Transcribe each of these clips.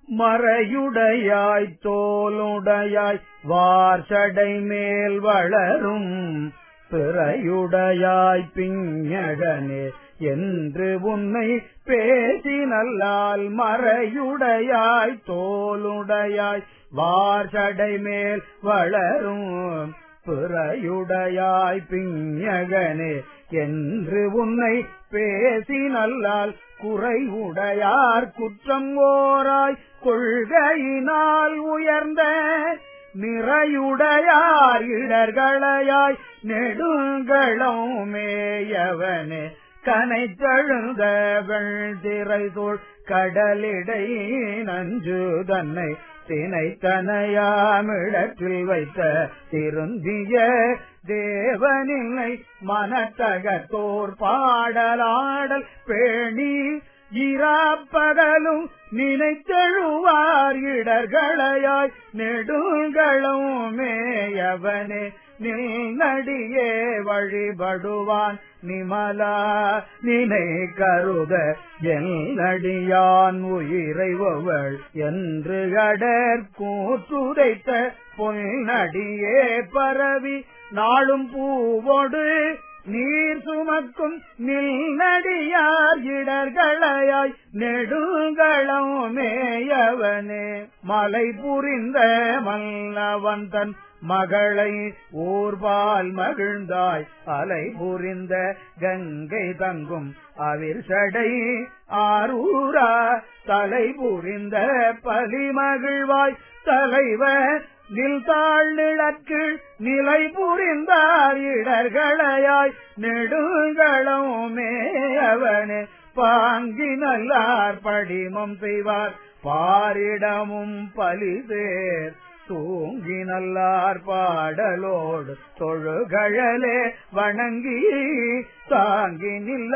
மறையுடையாய் தோலுடையாய் வார்சடை மேல் வளரும் பிறையுடையாய் பிஞகனே என்று உன்னை பேசி நல்லால் மறையுடையாய் தோலுடையாய் வார்சடை மேல் வளரும் பிறையுடையாய் பிஞகனே என்று உன்னை பேசி நல்லால் குறைவுடையார் குற்றம் ஓராய் கொள்கையினால் உயர்ந்த நிறையுடையார் இடர்களையாய் நெடுங்களம் மேயவனே கனைத்தழுந்த வெள்திரை சூழ் கடலிடை நஞ்சு தன்னை தினைத்தனையாமிடத்தில் வைத்த திருந்திய தேவனில்லை மனத்தகத்தோர் பாடலாடல் பேணி இராப்பகலும் நினைத்தெழுவார் இடர்களையாய் நெடுங்களும் மேயவனே நின்னடியே வழிபடுவான் நிமலா நினை கருத எல்லடியான் உயிரைவள் என்று அடர் கூத்துரைத்த பொன்னடியே பரவி நாளும் பூவோடு நீர் சுமக்கும் நில்நடியார் இடர்களையாய் நெடுங்களம் மேயவனே மலை புரிந்த மல்லவன் தன் மகளை ஊர்பால் மகிழ்ந்தாய் அலை புரிந்த கங்கை தங்கும் அவிர் சடை ஆரூரா தலை புரிந்த பலி மகிழ்வாய் தலைவர் நில் தாழ் நிழற்கு நிலை புரிந்தார் இடர்களையாய் நெடுங்களம் மேயவனே பாங்கி நல்லார் படிமம் செய்வார் பாரிடமும் பலிதேர் தூங்கி நல்லார் பாடலோடு தொழுகழலே வணங்கி தாங்கி நில்ல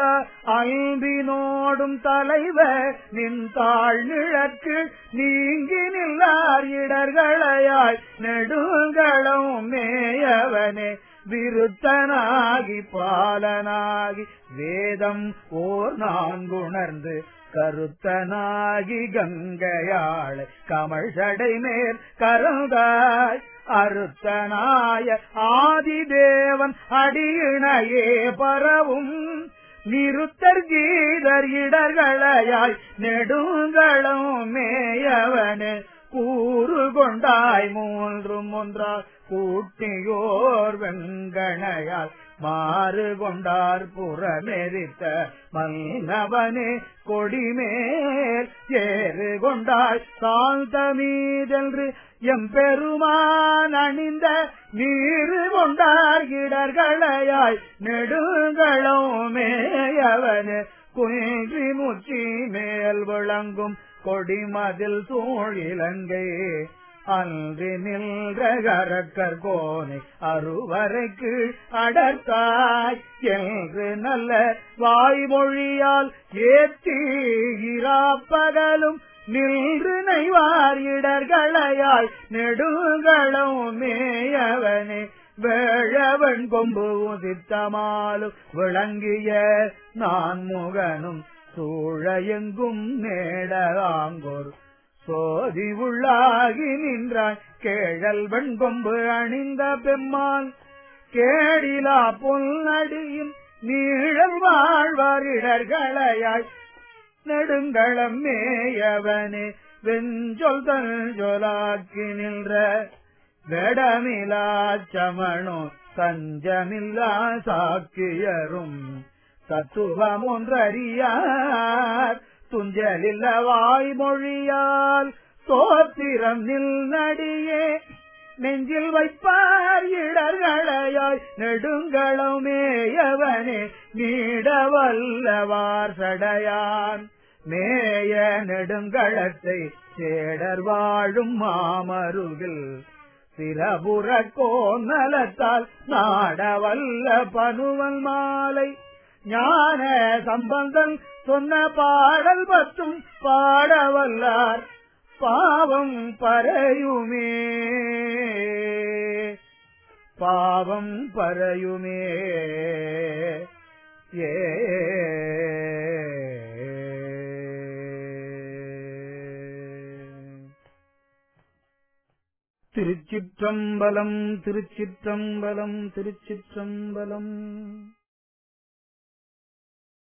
ஐம்பினோடும் தலைவர் நின் தாழ் நிழற்கு நீங்கி நில்லார் இடர்களையாய் நெடுங்களம் மேயவனே விருத்தனாகி பாலனாகி வேதம் ஓர் நான்குணர்ந்து கருத்தனாகி கங்கையாள கமல் சடை மேற் கருந்தாய் அறுத்தனாய ஆதிதேவன் அடியினையே பரவும் நிறுத்தர் கீதர் இடர்களையாய் நெடுங்களம் மேயவனே கூறு கொண்டாய் மூன்றும் ஒன்றால் கூட்டியோர் வெங்கணையால் மாறு கொண்டார் புறமெரித்த மன்னவனே கொடிமேல் ஏறு கொண்டாய் சாந்த மீதென்று எம்பெருமான் அணிந்த நீரு கொண்டார் இடர்களையாய் நெடுங்களம் மேயவனே குன்றி முச்சி மேல் விளங்கும் கொடிமதில் சூழ் இலங்கை அன்று நின்ற கரக்கர் கோனை அறுவரைக்கு அடர்த்தாய் என்று நல்ல வாய்மொழியால் ஏற்றி இராப்பகலும் நின்று நெய்வார் இடர்களையாய் நெடுங்களம் மேயவனே வேழவன் கொம்பு உதித்தமாலும் விளங்கிய நான் முகனும் சூழ எங்கும் நேடலாங்கோர் சோதி உள்ளாகி நின்றாய் கேழல் வெண்கொம்பு அணிந்த பெம்மான் கேடிலா பொன்னடியும் நீழல் வாழ்வாரிடர்களையாய் நெடுங்களம் மேயவனே வெஞ்சொல் தன் சொலாக்கி நின்ற வெடமிலா சமணோ தஞ்சமில்லா சாக்கியரும் தத்துவம் ஒன்றறியார் துஞ்சலில்ல வாய்மொழியால் தோத்திரம் நில் நடியே நெஞ்சில் வைப்பார் இடர்களையாய் நெடுங்களமேயவனே நீடவல்லவார் சடையான் மேய நெடுங்களத்தை சேடர் வாழும் மாமருகில் சிறபுற கோநலத்தால் நாடவல்ல பனுவல் மாலை ஞான சம்பந்தன் சொன்ன பாடல் பத்தும் பாடவல்லார் பாவம் பறையுமே பாவம் பறையுமே ஏ திருச்சிற்றம்பலம் திருச்சிற்றம்பலம் திருச்சிற்றம்பலம்